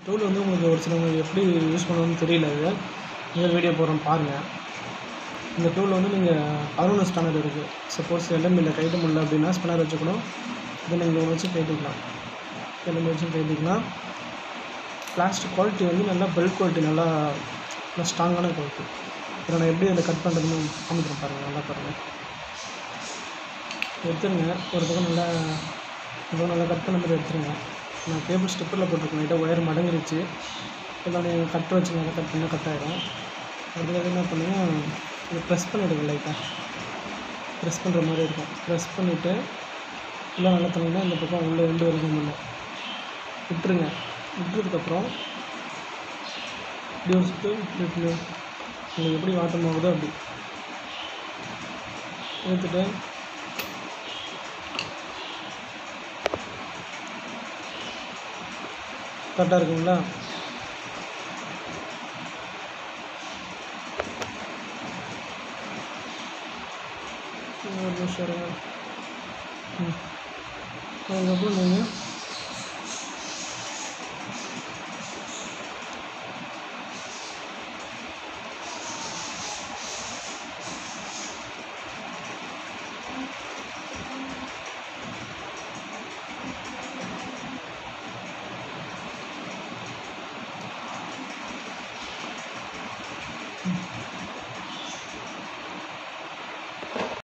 tool வந்து உங்களுக்கு ஒரு சிலவங்களுக்கு எப்படி யூஸ் பண்ணணும்னு தெரியல இது இந்த வீடியோ போடுறோம் பாருங்கள் இந்த டூல் வந்து நீங்கள் பதினொன்று ஸ்பேனர் இருக்குது சப்போஸ் எல்எம்இல கைட்டு முடியல அப்படின்னா ஸ்பேனர் வச்சுக்கணும் இதை நீங்கள் ஒன்று வச்சு கைட்டிக்கலாம் எல்எம் வச்சு கைட்டிக்கலாம் பிளாஸ்டிக் குவாலிட்டி வந்து நல்லா பெல்ட் குவாலிட்டி நல்லா நல்லா ஸ்ட்ராங்கான குவாலிட்டி இதை நான் எப்படி அதில் கட் பண்ணுறதுன்னு காமிக்கிறேன் பாருங்கள் நல்லா பாருங்கள் எடுத்துருங்க ஒரு பக்கம் நல்லா ஒரு பக்கம் நல்லா கட் பண்ண மாதிரி எடுத்துருங்க நான் கேபிள் ஸ்டிப்பரில் போட்டிருக்கேன் லைட்டாக ஒயர் மடங்கிருச்சு இதில் நீங்கள் கட் வச்சு நல்லா கட் பண்ணால் கட் ஆகிடும் அதுக்காக என்ன பண்ணுங்க இதை ப்ரெஸ் பண்ணிவிடுங்க லைட்டாக ப்ரெஸ் பண்ணுற மாதிரி இருக்கும் ப்ரெஸ் பண்ணிவிட்டு உள்ளே நல்லா தண்ணினா இந்த பக்கம் உள்ளே ரெண்டு வரைக்கும் பண்ணும் விட்டுருங்க விட்டுறதுக்கப்புறம் இப்படி ஒரு சுற்று இப்படி இப்படி உங்களுக்கு எப்படி வாட்டம் ஆகுதோ அப்படி எடுத்துட்டு கரெக்டாக இருக்குங்களா ஒரு நிமிஷம் இருங்க ம் அதுக்கப்புறம் நீங்கள்